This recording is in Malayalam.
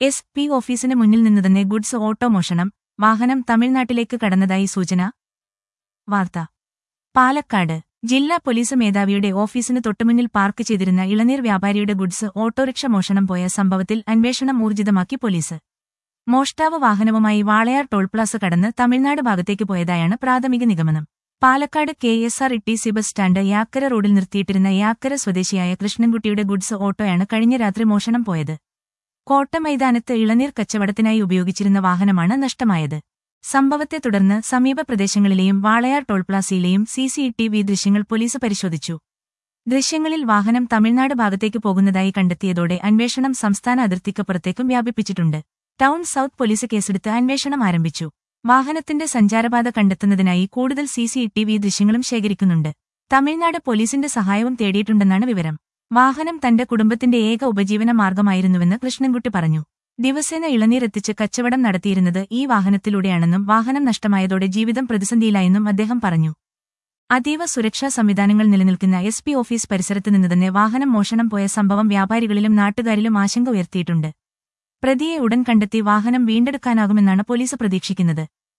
എസ് പി ഓഫീസിന് മുന്നിൽ നിന്ന് തന്നെ ഗുഡ്സ് ഓട്ടോ മോഷണം വാഹനം തമിഴ്നാട്ടിലേക്ക് കടന്നതായി സൂചന വാർത്ത പാലക്കാട് ജില്ലാ പോലീസ് മേധാവിയുടെ ഓഫീസിന് തൊട്ടുമുന്നിൽ പാർക്ക് ചെയ്തിരുന്ന ഇളനീർ വ്യാപാരിയുടെ ഗുഡ്സ് ഓട്ടോറിക്ഷ മോഷണം പോയ സംഭവത്തിൽ അന്വേഷണം ഊർജിതമാക്കി പോലീസ് മോഷ്ടാവ് വാഹനവുമായി വാളയാർ ടോൾ പ്ലാസ കടന്ന് തമിഴ്നാട് ഭാഗത്തേക്ക് പോയതായാണ് പ്രാഥമിക നിഗമനം Palakkad K S R T C bus stand Yakkara റോഡിൽ നിർത്തിയിട്ടിരുന്ന യാക്കര സ്വദേശിയായ കൃഷ്ണൻകുട്ടിയുടെ ഗുഡ്സ് ഓട്ടോയാണ് കഴിഞ്ഞ രാത്രി മോഷണം പോയത് കോട്ട മൈതാനത്ത് ഇളനീർ കച്ചവടത്തിനായി ഉപയോഗിച്ചിരുന്ന വാഹനമാണ് നഷ്ടമായത് സംഭവത്തെ തുടർന്ന് സമീപ പ്രദേശങ്ങളിലെയും വാളയാർ ടോൾ പ്ലാസയിലെയും സി സി ടി വി ദൃശ്യങ്ങൾ പോലീസ് പരിശോധിച്ചു ദൃശ്യങ്ങളിൽ വാഹനം തമിഴ്നാട് ഭാഗത്തേക്ക് പോകുന്നതായി കണ്ടെത്തിയതോടെ അന്വേഷണം സംസ്ഥാന അതിർത്തിക്കപ്പുറത്തേക്കും വ്യാപിപ്പിച്ചിട്ടുണ്ട് ടൗൺ സൌത്ത് പോലീസ് കേസെടുത്ത് അന്വേഷണം ആരംഭിച്ചു വാഹനത്തിന്റെ സഞ്ചാരപാത കണ്ടെത്തുന്നതിനായി കൂടുതൽ സി സി ടി വി ദൃശ്യങ്ങളും ശേഖരിക്കുന്നുണ്ട് തമിഴ്നാട് പോലീസിന്റെ സഹായവും തേടിയിട്ടുണ്ടെന്നാണ് വിവരം വാഹനം തന്റെ കുടുംബത്തിന്റെ ഏക ഉപജീവന മാർഗമായിരുന്നുവെന്ന് കൃഷ്ണൻകുട്ടി പറഞ്ഞു ദിവസേന ഇളനീരെത്തിച്ച് കച്ചവടം നടത്തിയിരുന്നത് ഈ വാഹനത്തിലൂടെയാണെന്നും വാഹനം നഷ്ടമായതോടെ ജീവിതം പ്രതിസന്ധിയിലായെന്നും അദ്ദേഹം പറഞ്ഞു അതീവ സുരക്ഷാ സംവിധാനങ്ങൾ നിലനിൽക്കുന്ന എസ് പി ഓഫീസ് പരിസരത്ത് നിന്ന് തന്നെ വാഹനം മോഷണം പോയ സംഭവം വ്യാപാരികളിലും നാട്ടുകാരിലും ആശങ്ക ഉയർത്തിയിട്ടുണ്ട് പ്രതിയെ ഉടൻ കണ്ടെത്തി വാഹനം വീണ്ടെടുക്കാനാകുമെന്നാണ് പോലീസ് പ്രതീക്ഷിക്കുന്നത്